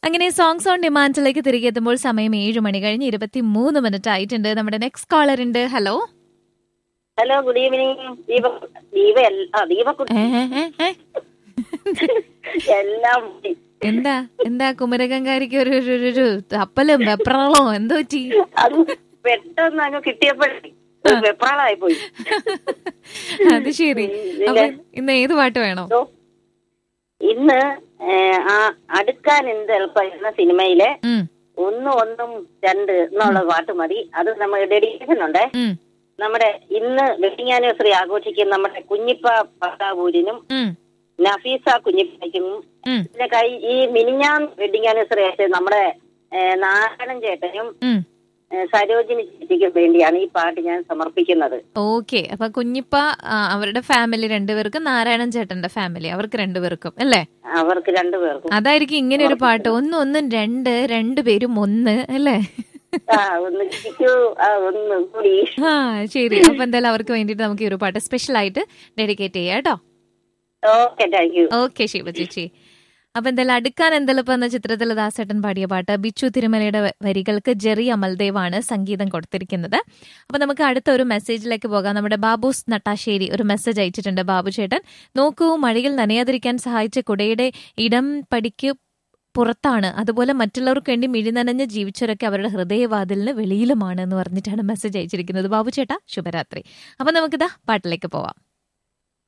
അങ്ങനെ songs on ഡിമാൻഡിലേക്ക് തിരികെ എത്തുമ്പോൾ സമയം ഏഴ് മണി കഴിഞ്ഞ് ഇരുപത്തി മൂന്ന് മിനിറ്റ് ആയിട്ടുണ്ട് നമ്മുടെ നെക്സ്റ്റ് കോളർ ഉണ്ട് hello hello good evening Deepa Deepa എൽ- ആ ദീപക്കുട്ടി ഏ, ഏ, ഏ, ഏ. എല്ലാം എന്താ എന്താ കുമരകങ്കാരിക്ക് ഒരു ഒരു- ഒരു- ഒരു തപ്പലും വെപ്രാളോ എന്തോ പറ്റി അത് പെട്ടെന്ന് അങ്ങ് കിട്ടിയപ്പോഴേ ഒരു വെപ്രാളായി പോയി അത് ശരി അപ്പൊ ഇന്ന് ഏത് പാട്ട് വേണം ഓ, ഇന്ന് ഏ, ആ അടുക്കാൻ എന്ത് എളുപ്പം എന്ന സിനിമയിലെ ഉം, ഒന്ന് ഒന്നും രണ്ട് എന്നുള്ള പാട്ട് മതി അത് നമ്മൾ ഡെഡിക്കേഷൻ ഉണ്ടേ ഉം, നമ്മുടെ ഇന്ന് വെഡിങ് ആനിവേഴ്സറി ആഘോഷിക്കുന്ന നമ്മുടെ കുഞ്ഞിപ്പ പട്ടാവൂരിനും ഉം, നഫീസ കുഞ്ഞിപ്പയ്ക്കും ഉം, പിന്നെ കൈ ഈ മിനിഞ്ഞാൻ വെഡിങ് ആനിവേഴ്സറി ആയിട്ട് നമ്മുടെ ഏ, നാരായണൻ ചേട്ടനും ഉം. ഏ, സരോജിനി ചേച്ചിക്കും വേണ്ടിയാണ് ഈ പാട്ട് ഞാൻ സമർപ്പിക്കുന്നത് ഓക്കെ അപ്പൊ കുഞ്ഞിപ്പ ആ, അവരുടെ ഫാമിലി രണ്ടുപേർക്കും നാരായണൻ ചേട്ടന്റെ ഫാമിലി അവർക്ക് രണ്ടുപേർക്കും അല്ലേ അവർക്ക് രണ്ടുപേർക്കും അതായിരിക്കും ഇങ്ങനെ ഒരു പാട്ട് ഒന്ന് ഒന്നും രണ്ട് രണ്ടുപേരും ഒന്ന് അല്ലേ ആ ഒന്ന് ചിക്കു ആ ഒന്ന് കൂടി ആ ശരി അപ്പൊ എന്തായാലും അവർക്ക് വേണ്ടിയിട്ട് നമുക്ക് ഈ ഒരു പാട്ട് സ്പെഷ്യൽ ആയിട്ട് ഡെഡിക്കേറ്റ് ചെയ്യാം കേട്ടോ okay thank you okay Shiva ചേച്ചി അപ്പൊ എന്തായാലും അടുക്കാൻ എന്തെളുപ്പം എന്ന ചിത്രത്തിൽ ദാസേട്ടൻ പാടിയ പാട്ട് ബിച്ചു തിരുമലയുടെ വ- വരികൾക്ക് ജെറി അമൽദേവാണ് സംഗീതം കൊടുത്തിരിക്കുന്നത് അപ്പൊ നമുക്ക് അടുത്ത ഒരു മെസ്സേജിലേക്ക് പോകാം നമ്മുടെ ബാബൂസ് നട്ടാശ്ശേരി ഒരു മെസ്സേജ് അയച്ചിട്ടുണ്ട് ബാബു ചേട്ടൻ നോക്കൂ മഴയിൽ നനയാതിരിക്കാൻ സഹായിച്ച കുടയുടെ ഇടം പടിക്ക് പുറത്താണ് അതുപോലെ മറ്റുള്ളവർക്ക് വേണ്ടി മിഴിനനഞ്ഞ് ജീവിച്ചവരൊക്കെ അവരുടെ ഹൃദയവാതിലിന് വെളിയിലുമാണ് എന്ന് പറഞ്ഞിട്ടാണ് മെസ്സേജ് അയച്ചിരിക്കുന്നത് ബാബു ചേട്ടാ ശുഭരാത്രി അപ്പൊ നമുക്കിതാ പാട്ടിലേക്ക് പോവാം